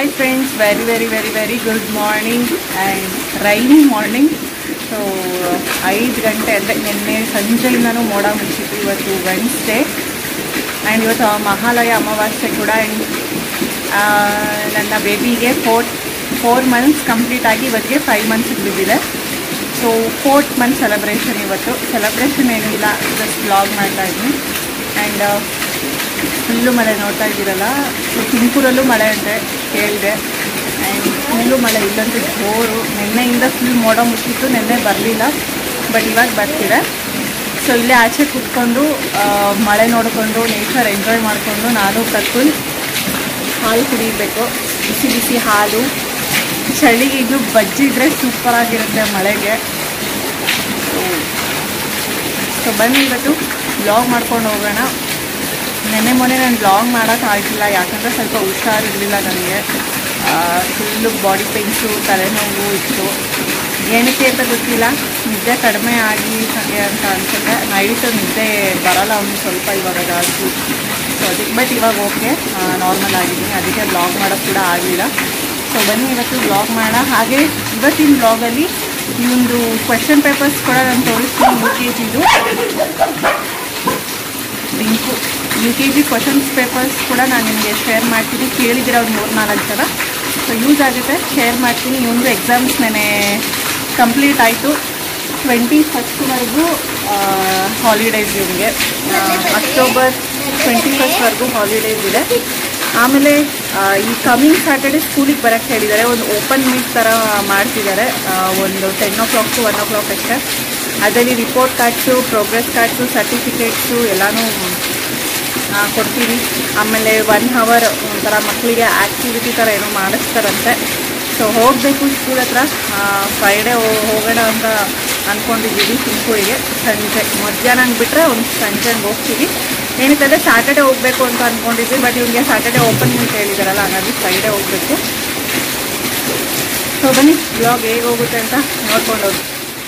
hi friends very very very very good morning and rainy morning so ಐದು ಗಂಟೆ ಅಂದರೆ ನಿನ್ನೆ ಸಂಜೆಯಿಂದನೂ ಮೋಡ ಮುಚ್ಚಿತ್ತು ಇವತ್ತು ವೆನ್ಸ್ಡೇ ಆ್ಯಂಡ್ ಇವತ್ತು ಮಹಾಲಯ ಅಮಾವಾಸ್ಯೆ ಕೂಡ ಆ್ಯಂಡ್ ನನ್ನ ಬೇಬಿಗೆ ಫೋರ್ ಫೋರ್ ಮಂತ್ಸ್ ಕಂಪ್ಲೀಟ್ ಆಗಿ ಇವತ್ತಿಗೆ ಫೈವ್ ಮಂತ್ಸ್ ಬಿದ್ದಿದೆ ಸೊ ಫೋರ್ತ್ ಮಂತ್ ಸೆಲೆಬ್ರೇಷನ್ ಇವತ್ತು ಸೆಲೆಬ್ರೇಷನ್ ಏನಿಲ್ಲ ಜಸ್ಟ್ ಬ್ಲಾಗ್ ಮಾಡ್ತಾ ಇದ್ದೀನಿ ಆ್ಯಂಡ್ ಫುಲ್ಲು ಮಳೆ ನೋಡ್ತಾ ಇದ್ದೀರಲ್ಲ ಸೊ ತುಮಕೂರಲ್ಲೂ ಮಳೆ ಅಂತೆ ಕೇಳಿದೆ ಆ್ಯಂಡ್ ಫುಲ್ಲು ಮಳೆ ಇಲ್ಲಂತೂ ಜೋರು ನಿನ್ನೆಯಿಂದ ಫುಲ್ ಮೋಡ ಮುಚ್ಚಿತ್ತು ನಿನ್ನೆ ಬರಲಿಲ್ಲ ಬಟ್ ಇವಾಗ ಬರ್ತಿದೆ ಸೊ ಇಲ್ಲೇ ಆಚೆ ಕೂತ್ಕೊಂಡು ಆ, ಮಳೆ ನೋಡಿಕೊಂಡು ನೇಚರ್ ಎಂಜಾಯ್ ಮಾಡಿಕೊಂಡು ನಾನು ಪ್ರಕುಲ್ ಹಾಲು ಕುಡಿಬೇಕು ಬಿಸಿ ಬಿಸಿ ಹಾಲು ಚಳಿಗೆ ಇದು ಬಜ್ಜಿ ಇದ್ರೆ ಸೂಪರ್ ಆಗಿರುತ್ತೆ ಮಳೆಗೆ ಸೊ ಬನ್ನಿ ಇವತ್ತು ಬ್ಲಾಗ್ ಮಾಡ್ಕೊಂಡು ಹೋಗೋಣ ನೆನ್ನೆ ಮೊನ್ನೆ ನಾನು ಬ್ಲಾಗ್ ಮಾಡೋಕ್ಕಾಗಿಲ್ಲ ಯಾಕಂದರೆ ಸ್ವಲ್ಪ ಹುಷಾರಿರಲಿಲ್ಲ ನನಗೆ ಫುಲ್ಲು ಬಾಡಿ ಪೇನ್ಸು ತಲೆನೋವು ಇತ್ತು ಏನಕ್ಕೆ ಅಂತ ಗೊತ್ತಿಲ್ಲ ನಿದ್ದೆ ಕಡಿಮೆ ಆಗಿ ಹಾಗೆ ಅಂತ ಅನ್ಸುತ್ತೆ ನೈಟ್ ನಿದ್ದೆ ಬರಲ್ಲ ಒಂದು ಸ್ವಲ್ಪ ಇವಾಗ ಜಾಸ್ತಿ ಸೊ ಅದಕ್ಕೆ ಬಟ್ ಇವಾಗ ಓಕೆ ನಾರ್ಮಲ್ ಆಗಿದ್ದೀನಿ ಅದಕ್ಕೆ ಬ್ಲಾಗ್ ಮಾಡೋಕ್ಕೆ ಕೂಡ ಆಗಲಿಲ್ಲ ಸೊ ಬನ್ನಿ ಇವತ್ತು ಬ್ಲಾಗ್ ಮಾಡೋಣ ಹಾಗೆ ಇವತ್ತಿನ ಬ್ಲಾಗಲ್ಲಿ ಈ ಒಂದು ಕ್ವೆಶನ್ ಪೇಪರ್ಸ್ ಕೂಡ ನಾನು ತೋರಿಸ್ತೀನಿ ಯು ಕೆ ಜಿದು link U K G questions papers ಕೂಡ ನಾನು ನಿಮಗೆ ಶೇರ್ ಮಾಡ್ತೀನಿ ಕೇಳಿದ್ದೀರ ಒಂದು ಮೂರು ನಾಲ್ಕು ಜನ ಸೊ ಯೂಸ್ ಆಗುತ್ತೆ ಶೇರ್ ಮಾಡ್ತೀನಿ ಇವೊಂದು ಎಕ್ಸಾಮ್ಸ್ ನೆನೆ ಕಂಪ್ಲೀಟ್ ಆಯಿತು ಟ್ವೆಂಟಿ ಫಸ್ಟ್ವರೆಗೂ ಹಾಲಿಡೇಸ್ ಇವನಿಗೆ ಅಕ್ಟೋಬರ್ ಟ್ವೆಂಟಿ ಫಸ್ಟ್ವರೆಗೂ ಹಾಲಿಡೇಸ್ ಇದೆ ಆಮೇಲೆ ಆ, ಈ ಕಮಿಂಗ್ ಸ್ಯಾಟರ್ಡೆ ಸ್ಕೂಲಿಗೆ ಬರೋಕ್ಕೆ ಹೇಳಿದ್ದಾರೆ ಒಂದು ಓಪನ್ ಮೀಟ್ ಥರ ಮಾಡ್ತಿದ್ದಾರೆ ಆ, ಒಂದು ten o'clock to one o'clock ಅಷ್ಟೇ ಅದರಲ್ಲಿ report cards progress cards certificates ಎಲ್ಲನೂ ಆ, ಕೊಡ್ತೀವಿ ಆಮೇಲೆ ಒನ್ ಹವರ್ ಒಂಥರ ಮಕ್ಕಳಿಗೆ ಆ್ಯಕ್ಟಿವಿಟಿ ಥರ ಏನೋ ಮಾಡಿಸ್ತಾರಂತೆ ಸೊ ಹೋಗಬೇಕು ಸ್ಕೂಲ್ ಹತ್ರ ಫ್ರೈಡೇ ಹೋಗೋಣ ಅಂತ ಅಂದ್ಕೊಂಡಿದ್ದೀವಿ ತುಮಕೂರಿಗೆ ಸಂಜೆ ಮಧ್ಯಾಹ್ನ ಬಿಟ್ಟರೆ ಒಂದು ಸಂಜೆ ಹಂಗೆ ಹೋಗ್ತೀವಿ ಏನಕ್ಕಂದರೆ ಸ್ಯಾಟರ್ಡೆ ಹೋಗಬೇಕು ಅಂತ ಅಂದ್ಕೊಂಡಿದ್ವಿ ಬಟ್ ಇವ್ನಿಗೆ ಸ್ಯಾಟರ್ಡೆ ಓಪನ್ ಅಂತ ಹೇಳಿದಾರಲ್ಲ ಹಾಗಾಗಿ ಫ್ರೈಡೇ ಹೋಗಬೇಕು ಸೊ ಬನ್ನಿ ಬ್ಲಾಗ್ ಹೇಗೆ ಹೋಗುತ್ತೆ ಅಂತ ನೋಡ್ಕೊಂಡು ಹೋಗಿ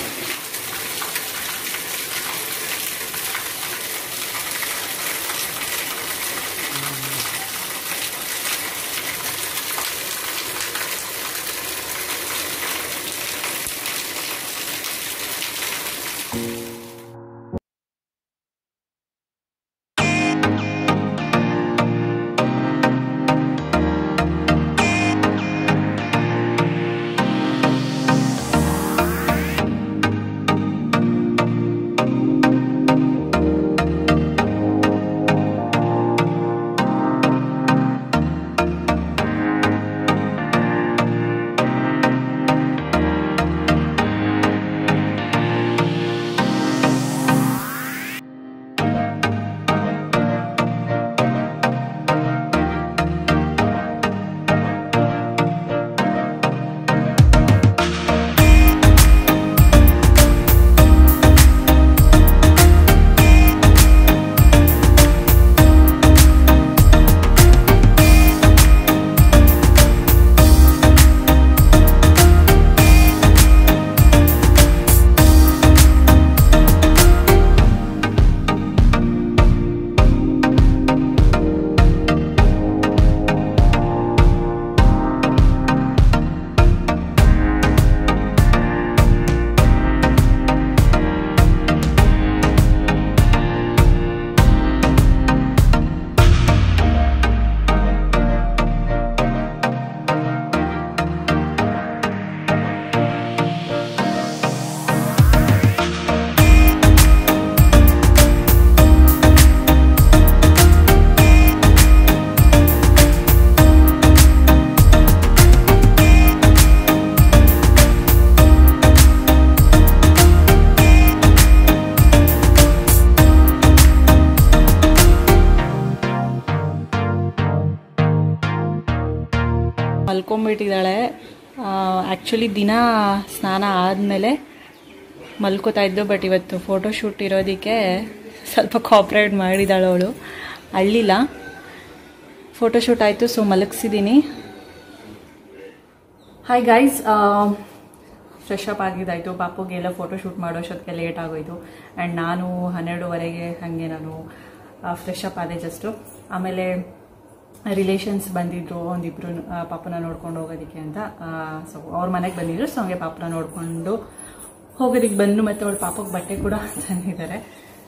ಮಲ್ಕೊಂಬಿಟ್ಟಿದ್ದಾಳೆ ಆ್ಯಕ್ಚುಲಿ ದಿನ ಸ್ನಾನ ಆದಮೇಲೆ ಮಲ್ಕೋತಾ ಇದ್ದು ಬಟ್ ಇವತ್ತು ಫೋಟೋಶೂಟ್ ಇರೋದಕ್ಕೆ ಸ್ವಲ್ಪ ಕಾಪ್ರೇಟ್ ಮಾಡಿದಾಳೆ ಅವಳು ಅಳ್ಳಿಲ್ಲ ಫೋಟೋಶೂಟ್ ಆಯಿತು ಸೊ ಮಲಗಿಸಿದ್ದೀನಿ ಹಾಯ್ ಗೈಸ್ ಫ್ರೆಶ್ ಅಪ್ ಆಗಿದ್ದಾಯಿತು ಪಾಪುಗೆಲ್ಲ ಫೋಟೋ ಶೂಟ್ ಮಾಡೋ ಅಷ್ಟೊತ್ತಿಗೆ ಲೇಟ್ ಆಗೋಯ್ತು ಆ್ಯಂಡ್ ನಾನು ಹನ್ನೆರಡುವರೆಗೆ ಹಾಗೆ ನಾನು ಫ್ರೆಶ್ ಅಪ್ ಆದೆ ಜಸ್ಟು ಆಮೇಲೆ ರಿಲೇಷನ್ಸ್ ಬಂದಿದ್ರು ಒಂದಿಬ್ರು ಆ, ಪಾಪನ ನೋಡ್ಕೊಂಡು ಹೋಗೋದಕ್ಕೆ ಅಂತ ಸೊ ಅವ್ರ ಮನೆಗೆ ಬಂದಿದ್ರು ಸೊ ಹಂಗೆ ಪಾಪನ ನೋಡ್ಕೊಂಡು ಹೋಗೋದಕ್ಕೆ ಬಂದು ಮತ್ತೆ ಅವಳ ಪಾಪಕ್ಕೆ ಬಟ್ಟೆ ಕೂಡ ತಂದಿದ್ದಾರೆ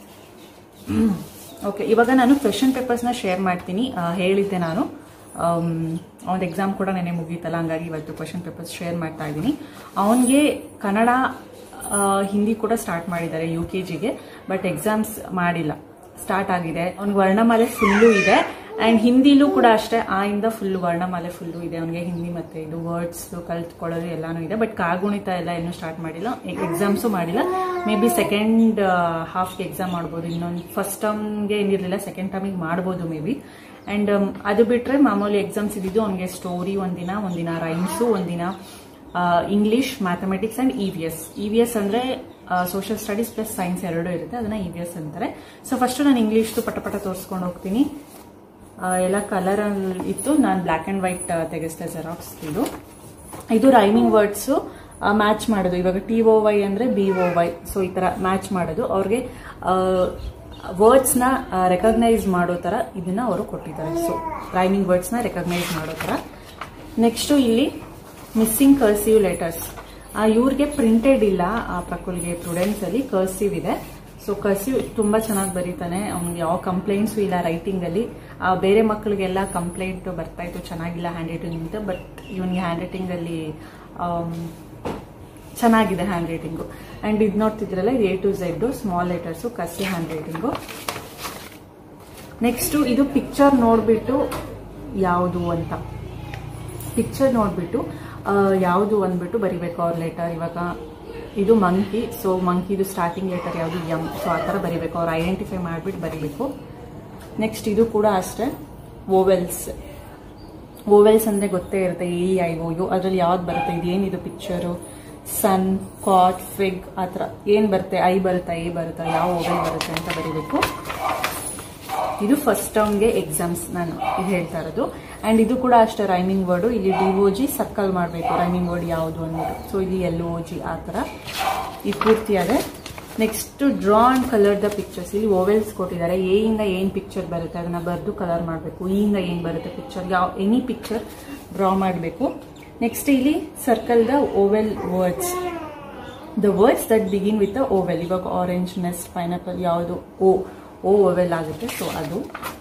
ಓಕೆ ಇವಾಗ ನಾನು ಕ್ವೆಶನ್ ಪೇಪರ್ಸ್ನ ಶೇರ್ ಮಾಡ್ತೀನಿ ಆ, ಹೇಳಿದ್ದೆ ನಾನು ಒಂದು ಎಕ್ಸಾಮ್ ಕೂಡ ನೆನೆ ಮುಗೀತಲ್ಲ ಹಂಗಾಗಿ ಇವತ್ತು ಕ್ವೆಶನ್ ಪೇಪರ್ಸ್ ಶೇರ್ ಮಾಡ್ತಾ ಇದ್ದೀನಿ ಅವನಿಗೆ ಕನ್ನಡ ಆ, ಹಿಂದಿ ಕೂಡ ಸ್ಟಾರ್ಟ್ ಮಾಡಿದ್ದಾರೆ ಯು ಕೆ ಜಿಗೆ ಬಟ್ ಎಕ್ಸಾಮ್ಸ್ ಮಾಡಿಲ್ಲ ಸ್ಟಾರ್ಟ್ ಆಗಿದೆ ಅವ್ನಿಗೆ ವರ್ಣಮಾಲೆ ಫುಲ್ಲು ಇದೆ ಆ್ಯಂಡ್ ಹಿಂದಿಲೂ ಕೂಡ ಅಷ್ಟೇ ಆ ಇಂದ ಫುಲ್ ವರ್ಣಮಾಲೆ ಫುಲ್ಲು ಇದೆ ಅವನಿಗೆ ಹಿಂದಿ ಮತ್ತೆ ಇದು ವರ್ಡ್ಸ್ ಕಲ್ತ್ಕೊಳ್ಳೋದು ಎಲ್ಲಾನು ಇದೆ ಬಟ್ ಕಾಗುಣಿತ ಎಲ್ಲ ಇನ್ನೂ ಸ್ಟಾರ್ಟ್ ಮಾಡಿಲ್ಲ ಎಕ್ಸಾಮ್ಸು ಮಾಡಿಲ್ಲ ಮೇ ಬಿ ಸೆಕೆಂಡ್ ಹಾಫ್ಗೆ ಎಕ್ಸಾಮ್ ಮಾಡ್ಬೋದು ಇನ್ನೊಂದು ಫಸ್ಟ್ ಟರ್ಮ್ಗೆ ಏನಿರಲಿಲ್ಲ ಸೆಕೆಂಡ್ ಟರ್ಮಿಗೆ ಮಾಡ್ಬೋದು ಮೇ ಬಿ ಆ್ಯಂಡ್ ಅದು ಬಿಟ್ಟರೆ ಮಾಮೂಲಿ ಎಕ್ಸಾಮ್ಸ್ ಇದ್ದಿದ್ದು ಅವನಿಗೆ ಸ್ಟೋರಿ ಒಂದಿನ ಒಂದಿನ ರೈಮ್ಸು ಒಂದಿನ English mathematics and E V S E V S ಅಂದರೆ ಸೋಷಿಯಲ್ ಸ್ಟಡೀಸ್ ಪ್ಲಸ್ ಸೈನ್ಸ್ ಎರಡೂ ಇರುತ್ತೆ ಅದನ್ನ ಇ ವಿ ಎಸ್ ಅಂತಾರೆ ಸೊ ಫಸ್ಟ್ ನಾನು ಇಂಗ್ಲೀಷ್ದು ಪಟ ಪಟ ತೋರಿಸ್ಕೊಂಡು ಹೋಗ್ತೀನಿ ಆ, ಎಲ್ಲ ಕಲರ್ ಇತ್ತು ನಾನು ಬ್ಲ್ಯಾಕ್ ಆ್ಯಂಡ್ ವೈಟ್ ತೆಗೆಸ್ತೆ ಜೆರಾಕ್ಸ್ ಇದು ಇದು ರೈಮಿಂಗ್ ವರ್ಡ್ಸು ಮ್ಯಾಚ್ ಮಾಡೋದು ಇವಾಗ ಟಿ ಒ ವೈ ಅಂದರೆ ಬಿ ಒ ವೈ ಸೊ ಈ ಥರ ಮ್ಯಾಚ್ ಮಾಡೋದು ಅವ್ರಿಗೆ ವರ್ಡ್ಸ್ನ ರೆಕಗ್ನೈಸ್ ಮಾಡೋ ಥರ ಇದನ್ನ ಅವರು ಕೊಟ್ಟಿದ್ದಾರೆ ಸೊ ರೈಮಿಂಗ್ ವರ್ಡ್ಸ್ನ ರೆಕಗ್ನೈಸ್ ಮಾಡೋ ಥರ ನೆಕ್ಸ್ಟು ಇಲ್ಲಿ ಮಿಸ್ಸಿಂಗ್ ಕರ್ಸಿವ್ ಲೆಟರ್ಸ್ ಇವ್ರಿಗೆ ಪ್ರಿಂಟೆಡ್ ಇಲ್ಲ ಆ ಪ್ರಕುಲ್ಗೆ ಪ್ರುಡೆನ್ಸ್ ಅಲ್ಲಿ ಕರ್ಸಿವ್ ಇದೆ ಸೊ ಕರ್ಸಿವ್ ತುಂಬಾ ಚೆನ್ನಾಗಿ ಬರೀತಾನೆ ಅವ್ನಿಗೆ ಯಾವ ಕಂಪ್ಲೇಂಟ್ಸು ಇಲ್ಲ ರೈಟಿಂಗ್ ಅಲ್ಲಿ ಆ, ಬೇರೆ ಮಕ್ಕಳಿಗೆಲ್ಲ ಕಂಪ್ಲೇಂಟ್ ಬರ್ತಾ ಇತ್ತು ಚೆನ್ನಾಗಿಲ್ಲ ಹ್ಯಾಂಡ್ ರೈಟಿಂಗ್ ಅಂತ ಬಟ್ ಇವನಿಗೆ ಹ್ಯಾಂಡ್ ರೈಟಿಂಗ್ ಅಲ್ಲಿ ಆಮ್, ಚೆನ್ನಾಗಿದೆ ಹ್ಯಾಂಡ್ ರೈಟಿಂಗು ಅಂಡ್ ಇದು ನೋಡ್ತಿದ್ರಲ್ಲ A to Z small letters ಕಸಿ ಹ್ಯಾಂಡ್ ರೈಟಿಂಗು ನೆಕ್ಸ್ಟು ಇದು ಪಿಕ್ಚರ್ ನೋಡ್ಬಿಟ್ಟು ಯಾವುದು ಅಂತ ಪಿಕ್ಚರ್ ನೋಡ್ಬಿಟ್ಟು ಆ, ಯಾವುದು ಅಂದ್ಬಿಟ್ಟು ಬರಿಬೇಕು ಅವ್ರ ಲೆಟರ್ ಇವಾಗ ಇದು ಮಂಕಿ ಸೊ ಮಂಕಿದು ಸ್ಟಾರ್ಟಿಂಗ್ ಲೆಟರ್ ಯಾವುದು ಎಂ ಸೊ ಆ ಥರ ಬರಿಬೇಕು ಅವ್ರು ಐಡೆಂಟಿಫೈ ಮಾಡಿಬಿಟ್ಟು ಬರಿಬೇಕು ನೆಕ್ಸ್ಟ್ ಇದು ಕೂಡ ಅಷ್ಟೇ ಓವೆಲ್ಸ್ ಓವೆಲ್ಸ್ ಅಂದರೆ ಗೊತ್ತೇ ಇರುತ್ತೆ ಎ ಐ ಓ ಯು ಅದರಲ್ಲಿ ಯಾವ್ದು ಬರುತ್ತೆ ಇದೇನಿದು ಪಿಕ್ಚರು ಸನ್ ಕಾಟ್ ಫಿಗ್ ಆ ಥರ ಏನು ಬರುತ್ತೆ ಐ ಬರುತ್ತಾ ಎ ಬರುತ್ತಾ ಯಾವ ಓವೆಲ್ ಬರುತ್ತೆ ಅಂತ ಬರಿಬೇಕು ಇದು ಫಸ್ಟ್ ಟರ್ಮ್ಗೆ ಎಕ್ಸಾಮ್ಸ್ ನಾನು ಇದು ಹೇಳ್ತಾ ಇರೋದು ಅಂಡ್ ಇದು ಕೂಡ ಅಷ್ಟೇ ರೈಮಿಂಗ್ ವರ್ಡು ಇಲ್ಲಿ ಡಿ ಒ ಜಿ ಸರ್ಕಲ್ ಮಾಡಬೇಕು ರೈಮಿಂಗ್ ವರ್ಡ್ ಯಾವುದು ಅಂದ್ಬಿಟ್ಟು ಸೊ ಇಲ್ಲಿ ಎಲ್ ಒ ಜಿ ಆ ಥರ ಇದು ಪೂರ್ತಿ ಅದೇ next draw and colour the pictures ಇಲ್ಲಿ ಓವೆಲ್ಸ್ ಕೊಟ್ಟಿದ್ದಾರೆ ಎ ಇಂದ ಏನು ಪಿಕ್ಚರ್ ಬರುತ್ತೆ ಅದನ್ನ ಬರೆದು ಕಲರ್ ಮಾಡಬೇಕು ಇ ಇಂದ ಏನು ಬರುತ್ತೆ ಪಿಕ್ಚರ್ ಯಾವ ಎನಿ ಪಿಕ್ಚರ್ ಡ್ರಾ ಮಾಡಬೇಕು ನೆಕ್ಸ್ಟ್ ಇಲ್ಲಿ circle the vowel words the words that begin with vowel ಇವಾಗ ಆರೆಂಜ್ ನೆಸ್ ಪೈನಾಪಲ್ ಯಾವುದು ಓ ಓ ಓವೆಲ್ ಆಗುತ್ತೆ ಸೊ ಅದು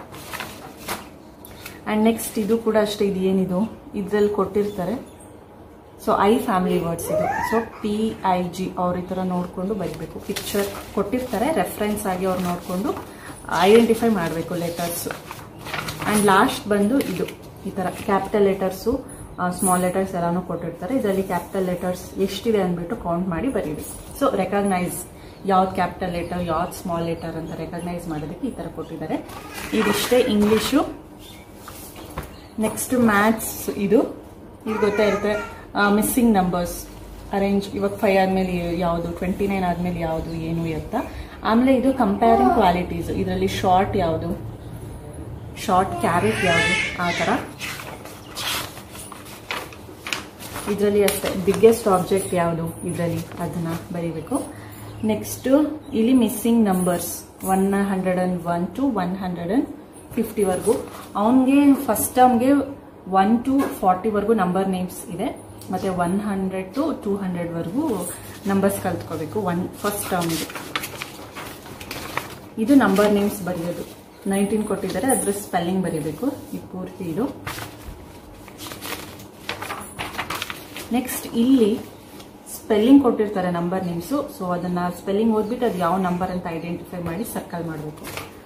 ಆ್ಯಂಡ್ ನೆಕ್ಸ್ಟ್ ಇದು ಕೂಡ ಅಷ್ಟೇ ಇದು ಏನಿದು ಇದ್ರಲ್ಲಿ ಕೊಟ್ಟಿರ್ತಾರೆ ಸೊ ಐ ಫ್ಯಾಮಿಲಿ ವರ್ಡ್ಸ್ ಇದು ಸೊ ಪಿ ಐ ಜಿ ಅವ್ರ ಈ ಥರ ನೋಡಿಕೊಂಡು ಬರೀಬೇಕು ಪಿಕ್ಚರ್ ಕೊಟ್ಟಿರ್ತಾರೆ ರೆಫರೆನ್ಸ್ ಆಗಿ ಅವ್ರು ನೋಡಿಕೊಂಡು ಐಡೆಂಟಿಫೈ ಮಾಡಬೇಕು ಲೆಟರ್ಸು ಆ್ಯಂಡ್ ಲಾಸ್ಟ್ ಬಂದು ಇದು ಈ ಥರ ಕ್ಯಾಪಿಟಲ್ ಲೆಟರ್ಸು ಸ್ಮಾಲ್ ಲೆಟರ್ಸ್ ಎಲ್ಲಾನು ಕೊಟ್ಟಿರ್ತಾರೆ ಇದರಲ್ಲಿ ಕ್ಯಾಪಿಟಲ್ ಲೆಟರ್ಸ್ ಎಷ್ಟಿದೆ ಅಂದ್ಬಿಟ್ಟು ಕೌಂಟ್ ಮಾಡಿ ಬರೀಬೇಕು ಸೊ ರೆಕಗ್ನೈಸ್ ಯಾವ್ದು ಕ್ಯಾಪಿಟಲ್ ಲೆಟರ್ ಯಾವ್ದು ಸ್ಮಾಲ್ ಲೆಟರ್ ಅಂತ ರೆಕಗ್ನೈಸ್ ಮಾಡೋದಕ್ಕೆ ಈ ಥರ ಕೊಟ್ಟಿದ್ದಾರೆ ಇದಿಷ್ಟೇ ಇಂಗ್ಲೀಷು ನೆಕ್ಸ್ಟ್ ಮ್ಯಾಥ್ಸ್ ಇದು ಇದು ಗೊತ್ತಾ ಇರುತ್ತೆ ಮಿಸ್ಸಿಂಗ್ ನಂಬರ್ಸ್ ಅರೇಂಜ್ ಇವಾಗ ಫೈವ್ ಆದಮೇಲೆ ಯಾವುದು ಟ್ವೆಂಟಿ ನೈನ್ ಆದಮೇಲೆ ಯಾವುದು ಏನು ಅಂತ ಆಮೇಲೆ ಇದು ಕಂಪೇರಿಂಗ್ ಕ್ವಾಲಿಟೀಸ್ ಇದರಲ್ಲಿ ಶಾರ್ಟ್ ಯಾವುದು ಶಾರ್ಟ್ ಕ್ಯಾರೆಟ್ ಯಾವುದು ಆ ಥರ ಇದರಲ್ಲಿ ಅಷ್ಟೇ ಬಿಗ್ಗೆಸ್ಟ್ ಆಬ್ಜೆಕ್ಟ್ ಯಾವುದು ಇದರಲ್ಲಿ ಅದನ್ನ ಬರೀಬೇಕು ನೆಕ್ಸ್ಟ್ ಇಲ್ಲಿ missing numbers one hundred and one to one hundred and ಫಿಫ್ಟಿವರೆಗೂ ಅವನಿಗೆ ಫಸ್ಟ್ ಟರ್ಮ್ಗೆ ಒನ್ ಟು ಫಾರ್ಟಿವರೆಗೂ ನಂಬರ್ ನೇಮ್ಸ್ ಇದೆ ಮತ್ತೆ ಒನ್ ಹಂಡ್ರೆಡ್ ಟು ಟೂ ಹಂಡ್ರೆಡ್ವರೆಗೂ ನಂಬರ್ಸ್ ಕಲ್ತ್ಕೋಬೇಕು ಒನ್ ಫಸ್ಟ್ ಟರ್ಮ್ಗೆ ಇದು ನಂಬರ್ ನೇಮ್ಸ್ ಬರೆಯೋದು ನೈನ್ಟೀನ್ ಕೊಟ್ಟಿದ್ದಾರೆ ಅದ್ರ ಸ್ಪೆಲ್ಲಿಂಗ್ ಬರೀಬೇಕು ಇದು ಪೂರ್ತಿ ಇದು ನೆಕ್ಸ್ಟ್ ಇಲ್ಲಿ ಸ್ಪೆಲ್ಲಿಂಗ್ ಕೊಟ್ಟಿರ್ತಾರೆ ನಂಬರ್ ನೇಮ್ಸು ಸೊ ಅದನ್ನ ಸ್ಪೆಲ್ಲಿಂಗ್ ಓದ್ಬಿಟ್ಟು ಅದು ಯಾವ ನಂಬರ್ ಅಂತ ಐಡೆಂಟಿಫೈ ಮಾಡಿ ಸರ್ಕಲ್ ಮಾಡಬೇಕು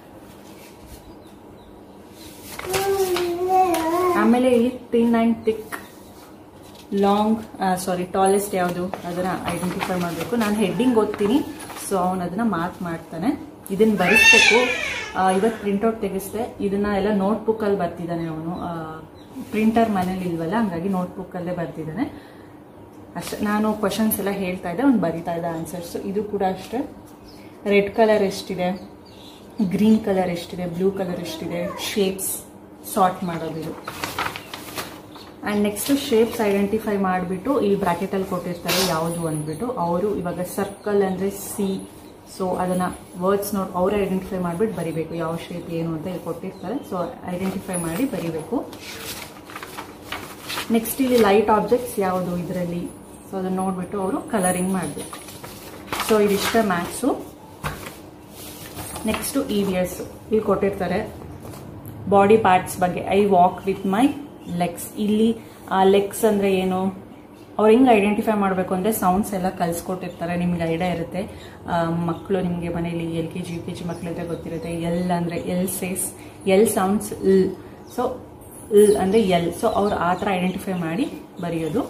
ಆಮೇಲೆ ಇಲ್ಲಿ thin and thick long sorry tallest ಯಾವುದು ಅದನ್ನ ಐಡೆಂಟಿಫೈ ಮಾಡಬೇಕು ನಾನು ಹೆಡ್ಡಿಂಗ್ ಓದ್ತೀನಿ ಸೊ ಅವನು ಅದನ್ನ ಮಾರ್ಕ್ ಮಾಡ್ತಾನೆ ಇದನ್ನ ಬರೆಸ್ಬೇಕು ಇವತ್ತು ಪ್ರಿಂಟ್ಔಟ್ ತೆಗೆಸ್ದೆ ಇದನ್ನ ಎಲ್ಲ ನೋಟ್ಬುಕ್ಕಲ್ಲಿ ಬರ್ತಿದ್ದಾನೆ ಅವನು ಪ್ರಿಂಟರ್ ಮನೇಲಿ ಇಲ್ವಲ್ಲ ಹಂಗಾಗಿ ನೋಟ್ಬುಕ್ಕಲ್ಲೇ ಬರ್ತಿದ್ದಾನೆ ಅಷ್ಟೇ ನಾನು ಕ್ವಶನ್ಸ್ ಎಲ್ಲ ಹೇಳ್ತಾ ಇದ್ದೆ ಅವ್ನು ಬರಿತಾ ಇದ್ದ ಆನ್ಸರ್ಸ್ ಇದು ಕೂಡ ಅಷ್ಟೇ ರೆಡ್ ಕಲರ್ ಎಷ್ಟಿದೆ ಗ್ರೀನ್ ಕಲರ್ ಎಷ್ಟಿದೆ ಬ್ಲೂ ಕಲರ್ ಎಷ್ಟಿದೆ ಶೇಪ್ಸ್ ಸಾರ್ಟ್ ಮಾಡೋದು ಇದು ಆ್ಯಂಡ್ ನೆಕ್ಸ್ಟ್ ಶೇಪ್ಸ್ ಐಡೆಂಟಿಫೈ ಮಾಡಿಬಿಟ್ಟು ಇಲ್ಲಿ ಬ್ರಾಕೆಟಲ್ಲಿ ಕೊಟ್ಟಿರ್ತಾರೆ ಯಾವುದು ಅಂದ್ಬಿಟ್ಟು ಅವರು ಇವಾಗ ಸರ್ಕಲ್ ಅಂದರೆ ಸಿ ಸೊ ಅದನ್ನು ವರ್ಡ್ಸ್ ನೋಡಿ ಅವರೇ ಐಡೆಂಟಿಫೈ ಮಾಡಿಬಿಟ್ಟು ಬರಿಬೇಕು ಯಾವ ಶೇಪ್ ಏನು ಅಂತ ಇಲ್ಲಿ ಕೊಟ್ಟಿರ್ತಾರೆ ಸೊ ಐಡೆಂಟಿಫೈ ಮಾಡಿ ಬರಿಬೇಕು ನೆಕ್ಸ್ಟ್ ಇಲ್ಲಿ ಲೈಟ್ ಆಬ್ಜೆಕ್ಟ್ಸ್ ಯಾವುದು ಇದರಲ್ಲಿ ಸೊ ಅದನ್ನು ನೋಡಿಬಿಟ್ಟು ಅವರು ಕಲರಿಂಗ್ ಮಾಡಬೇಕು ಸೊ ಇದಿಷ್ಟ maths next E V S ಇಲ್ಲಿ ಕೊಟ್ಟಿರ್ತಾರೆ ಬಾಡಿ ಪಾರ್ಟ್ಸ್ ಬಗ್ಗೆ I walk with my legs ಇಲ್ಲಿ ಲೆಗ್ಸ್ ಅಂದರೆ ಏನು ಅವ್ರು ಹೆಂಗೆ ಐಡೆಂಟಿಫೈ ಮಾಡಬೇಕು ಅಂದರೆ ಸೌಂಡ್ಸ್ ಎಲ್ಲ ಕಲಿಸ್ಕೊಟ್ಟಿರ್ತಾರೆ ನಿಮ್ಗೆ ಐಡಿಯಾ ಇರುತ್ತೆ ಮಕ್ಕಳು ನಿಮಗೆ ಮನೇಲಿ L K G U K G ಮಕ್ಕಳಿದ್ರೆ ಗೊತ್ತಿರುತ್ತೆ ಎಲ್ ಅಂದರೆ ಎಲ್ ಸೇಸ್ ಎಲ್ ಸೌಂಡ್ಸ್ ಇಲ್ ಸೊ ಇಲ್ ಅಂದರೆ ಎಲ್ ಸೊ ಅವ್ರು ಆ ಥರ ಐಡೆಂಟಿಫೈ ಮಾಡಿ ಬರೆಯೋದು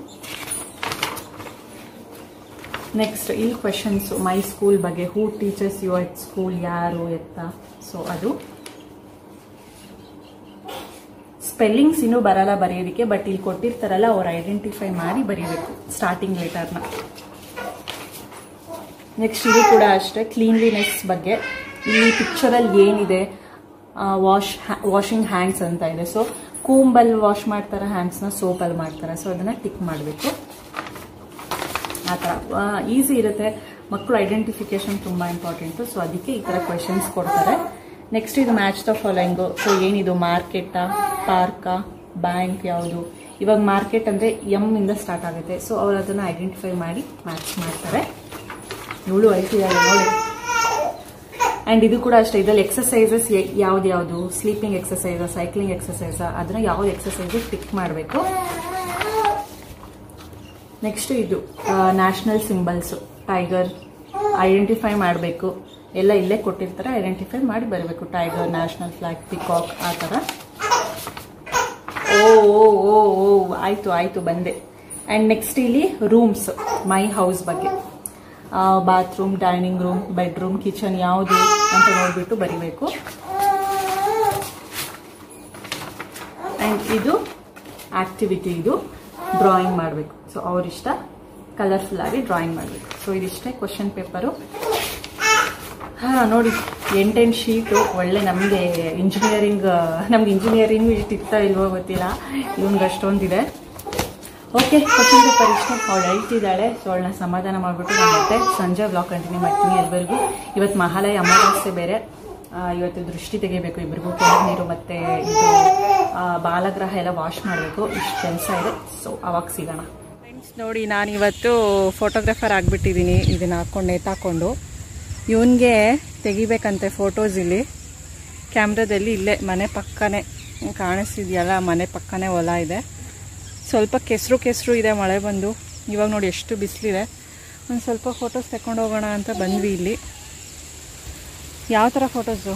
ನೆಕ್ಸ್ಟ್ ಇಲ್ಲಿ ಕ್ವೆಶನ್ಸು ಮೈ ಸ್ಕೂಲ್ ಬಗ್ಗೆ who teachers you at school ಯಾರು ಎತ್ತ ಸೊ ಅದು ಸ್ಪೆಲ್ಲಿಂಗ್ಸ್ ಇನ್ನೂ ಬರಲ್ಲ ಬರೆಯೋದಕ್ಕೆ ಬಟ್ ಇಲ್ಲಿ ಕೊಟ್ಟಿರ್ತಾರಲ್ಲ ಅವ್ರು ಐಡೆಂಟಿಫೈ ಮಾಡಿ ಬರೀಬೇಕು ಸ್ಟಾರ್ಟಿಂಗ್ ಲೆಟರ್ನ ನೆಕ್ಸ್ಟ್ ಇದು ಕೂಡ ಅಷ್ಟೇ ಕ್ಲೀನ್ಲಿನೆಸ್ ಬಗ್ಗೆ ಈ ಪಿಕ್ಚರಲ್ಲಿ ಏನಿದೆ ವಾಶ್ ವಾಷಿಂಗ್ ಹ್ಯಾಂಡ್ಸ್ ಅಂತ ಇದೆ ಸೊ ಕೂಂಬಲ್ಲಿ ವಾಶ್ ಮಾಡ್ತಾರೆ ಹ್ಯಾಂಡ್ಸ್ನ ಸೋಪಲ್ಲಿ ಮಾಡ್ತಾರೆ ಸೊ ಅದನ್ನು ಟಿಕ್ ಮಾಡಬೇಕು ಆ ಥರ ಈಸಿ ಇರುತ್ತೆ ಮಕ್ಕಳು ಐಡೆಂಟಿಫಿಕೇಶನ್ ತುಂಬ ಇಂಪಾರ್ಟೆಂಟು ಸೊ ಅದಕ್ಕೆ ಈ ಥರ ಕ್ವೆಶನ್ಸ್ ಕೊಡ್ತಾರೆ ನೆಕ್ಸ್ಟ್ ಇದು ಮ್ಯಾಚ್ ದ ಫಾಲೋಯಿಂಗು ಸೊ ಏನಿದು ಮಾರ್ಕೆಟಾ ಪಾರ್ಕಾ ಬ್ಯಾಂಕ್ ಯಾವುದು ಇವಾಗ ಮಾರ್ಕೆಟ್ ಅಂದರೆ ಎಮ್ ಇಂದ ಸ್ಟಾರ್ಟ್ ಆಗುತ್ತೆ ಸೊ ಅವ್ರು ಅದನ್ನು ಐಡೆಂಟಿಫೈ ಮಾಡಿ ಮ್ಯಾಚ್ ಮಾಡ್ತಾರೆ ಇವಳು ಅಳ್ತಿದ್ದಾಳೆ ನೋಡಿ ಆ್ಯಂಡ್ ಇದು ಕೂಡ ಅಷ್ಟೇ ಇದರಲ್ಲಿ ಎಕ್ಸಸೈಸಸ್ ಯಾವ್ದು ಯಾವುದು ಸ್ಲೀಪಿಂಗ್ ಎಕ್ಸಸೈಸ ಸೈಕ್ಲಿಂಗ್ ಎಕ್ಸಸೈಸ ಅದನ್ನ ಯಾವ್ದು ಎಕ್ಸಸೈಸ್ ಟಿಕ್ ಮಾಡಬೇಕು ನೆಕ್ಸ್ಟ್ ಇದು ನ್ಯಾಷನಲ್ ಸಿಂಬಲ್ಸು ಟೈಗರ್ ಐಡೆಂಟಿಫೈ ಮಾಡಬೇಕು ಎಲ್ಲ ಇಲ್ಲೇ ಕೊಟ್ಟಿರ್ತಾರೆ ಐಡೆಂಟಿಫೈ ಮಾಡಿ ಬರಬೇಕು ಟೈಗರ್ ನ್ಯಾಷನಲ್ ಫ್ಲಾಗ್ ಪಿಕಾಕ್ ಆ ಥರ ಓ ಓ ಓ ಓ ಆಯಿತು ಆಯಿತು ಬಂದೆ ಆ್ಯಂಡ್ ನೆಕ್ಸ್ಟ್ ಇಲ್ಲಿ ರೂಮ್ಸ್ ಮೈ ಹೌಸ್ ಬಗ್ಗೆ bathroom dining room bedroom kitchen ಯಾವುದು ಅಂತ ನೋಡಿಬಿಟ್ಟು ಬರಿಬೇಕು ಆ್ಯಂಡ್ ಇದು ಆಕ್ಟಿವಿಟಿ ಇದು ಡ್ರಾಯಿಂಗ್ ಮಾಡಬೇಕು ಸೊ ಅವರಿಷ್ಟ ಕಲರ್ಫುಲ್ ಆಗಿ ಡ್ರಾಯಿಂಗ್ ಮಾಡಬೇಕು ಸೊ ಇದಿಷ್ಟೇ ಕ್ವಶನ್ ಪೇಪರು ಹಾಂ ನೋಡಿ ಎಂಟೆಂಟು ಶೀಟು ಒಳ್ಳೆ ನಮಗೆ ಇಂಜಿನಿಯರಿಂಗ್ ನಮ್ಗೆ ಇಂಜಿನಿಯರಿಂಗ್ ಇಷ್ಟ ಇಲ್ವೋ ಗೊತ್ತಿಲ್ಲ ಇವ್ನಿಗೆ ಅಷ್ಟೊಂದಿದೆ ಓಕೆ ಕ್ವಶನ್ ಪೇಪರ್ ಇಷ್ಟೇ ಅವಳು ಹೇಳ್ತಿದ್ದಾಳೆ ಸೊ ಅವಳನ್ನ ಸಮಾಧಾನ ಮಾಡಿಬಿಟ್ಟು ನಾನು ಮತ್ತೆ ಸಂಜೆ ಬ್ಲಾಗ್ ಕಂಟಿನ್ಯೂ ಮಾಡ್ತೀನಿ ಎಲ್ಲರಿಗೂ ಇವತ್ತು ಮಹಾಲಯ ಅಮಾವಾಸ್ಯೆ ಬೇರೆ ಆ, ಇವತ್ತು ದೃಷ್ಟಿ ತೆಗಿಬೇಕು ಇಬ್ಬರಿಗೂ ಕೆಳ ನೀರು ಮತ್ತೆ ಇದು ಆ, ಬಾಲಗ್ರಹ ಎಲ್ಲ ವಾಶ್ ಮಾಡಬೇಕು ಇಷ್ಟು ಕೆಲಸ ಇದೆ ಸೊ ಅವಾಗ ಸಿಗೋಣ ಫ್ರೆಂಡ್ಸ್ ನೋಡಿ ನಾನು ಇವತ್ತು ಫೋಟೋಗ್ರಾಫರ್ ಆಗಿಬಿಟ್ಟಿದ್ದೀನಿ ಇದನ್ನ ಹಾಕೊಂಡು ನೇತಾಕೊಂಡು ಇವನಿಗೆ ತೆಗಿಬೇಕಂತೆ ಫೋಟೋಸ್ ಇಲ್ಲಿ ಕ್ಯಾಮ್ರಾದಲ್ಲಿ ಇಲ್ಲೇ ಮನೆ ಪಕ್ಕನೇ ಕಾಣಿಸ್ತಿದೆಯಲ್ಲ ಮನೆ ಪಕ್ಕನೇ ಹೊಲ ಇದೆ ಸ್ವಲ್ಪ ಕೆಸರು ಕೆಸರು ಇದೆ ಮಳೆ ಬಂದು ಇವಾಗ ನೋಡಿ ಎಷ್ಟು ಬಿಸಿಲಿದೆ ಒಂದು ಸ್ವಲ್ಪ ಫೋಟೋಸ್ ತಗೊಂಡು ಹೋಗೋಣ ಅಂತ ಬಂದ್ವಿ ಇಲ್ಲಿ ಯಾವ ಥರ photos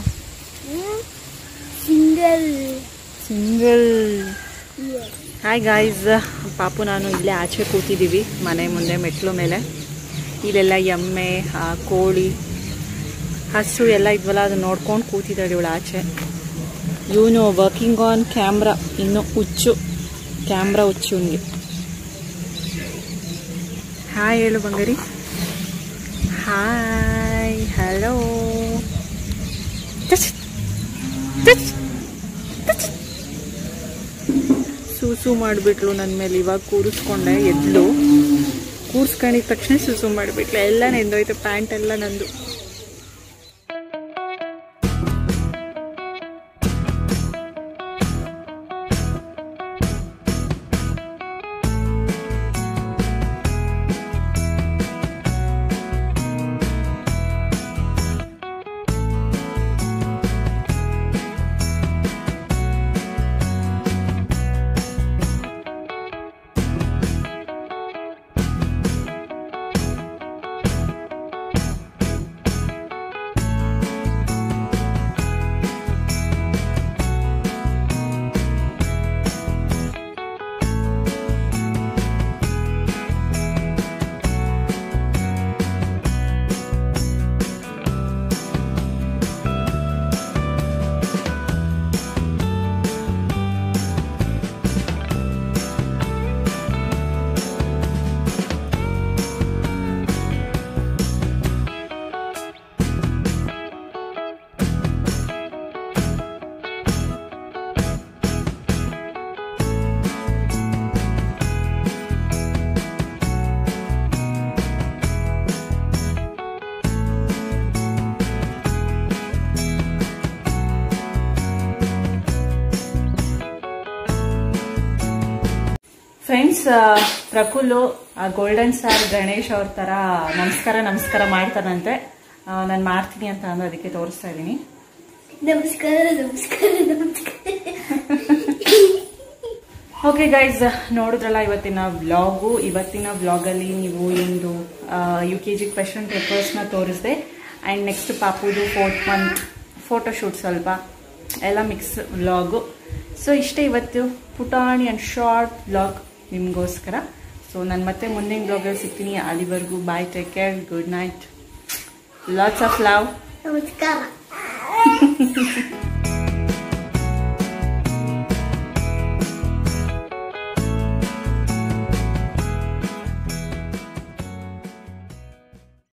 single single hi guys ಪಾಪು ನಾನು ಇಲ್ಲೇ ಆಚೆ ಕೂತಿದ್ದೀವಿ ಮನೆ ಮುಂದೆ ಮೆಟ್ಲು ಮೇಲೆ ಇಲ್ಲೆಲ್ಲ ಎಮ್ಮೆ ಆ, ಕೋಳಿ ಹಸು ಎಲ್ಲ ಇದ್ವಲ್ಲ ಅದು ನೋಡ್ಕೊಂಡು ಕೂತಿದ್ದಾಳೆ ಇವಳು ಆಚೆ ಇವನು ವರ್ಕಿಂಗ್ ಆನ್ ಕ್ಯಾಮ್ರಾ ಇನ್ನು ಹುಚ್ಚು ಕ್ಯಾಮ್ರಾ ಹುಚ್ಚು ಇವನಿಗೆ ಹಾಯ್ ಹೇಳು ಬಂಗಾರಿ ಹಾಯ್ ಹಲೋ ಸೂಸು ಮಾಡಿಬಿಟ್ಲು ನನ್ನ ಮೇಲೆ ಇವಾಗ ಕೂರಿಸ್ಕೊಂಡೆ ಎದ್ಲು ಕೂರಿಸ್ಕೊಂಡಿದ ತಕ್ಷಣ ಸೂಸು ಮಾಡಿಬಿಟ್ಲು ಎಲ್ಲ ನೆಂದೋಯ್ತು ಪ್ಯಾಂಟ್ ಎಲ್ಲ ನಂದು ಪ್ರಫುಲ್ಲು ಗೋಲ್ಡನ್ ಸ್ಟಾರ್ ಗಣೇಶ್ ಅವ್ರ ಥರ ನಮಸ್ಕಾರ ನಮಸ್ಕಾರ ಮಾಡ್ತಾರಂತೆ ನಾನು ಮಾಡ್ತೀನಿ ಅಂತ ಅಂದು ಅದಕ್ಕೆ ತೋರಿಸ್ತಾ ಇದ್ದೀನಿ ನಮಸ್ಕಾರ ನಮಸ್ಕಾರ ನಮಸ್ಕಾರ ಓಕೆ ಗೈಸ್ ನೋಡಿದ್ರಲ್ಲ ಇವತ್ತಿನ ವ್ಲಾಗು ಇವತ್ತಿನ ವ್ಲಾಗಲ್ಲಿ ನೀವು ಒಂದು ಯು ಕೆ ಜಿ ಕ್ವೆಶನ್ ಪೇಪರ್ಸ್ನ ತೋರಿಸಿದೆ ಆ್ಯಂಡ್ ನೆಕ್ಸ್ಟ್ ಪಾಪುದು ಫೋರ್ತ್ ಮಂತ್ ಫೋಟೋಶೂಟ್ ಸ್ವಲ್ಪ ಎಲ್ಲ ಮಿಕ್ಸ್ ವ್ಲಾಗು ಸೊ ಇಷ್ಟೇ ಇವತ್ತು ಪುಟಾಣಿ ಆ್ಯಂಡ್ ಶಾರ್ಟ್ ವ್ಲಾಗ್ ನಿಮಗೋಸ್ಕರ ಸೊ ನಾನು ಮತ್ತೆ ಮುಂದಿನ ವ್ಲಾಗಲ್ಲಿ ಸಿಗ್ತೀನಿ ಅಲ್ಲಿವರೆಗೂ bye take care good night lots of love ನಮಸ್ಕಾರ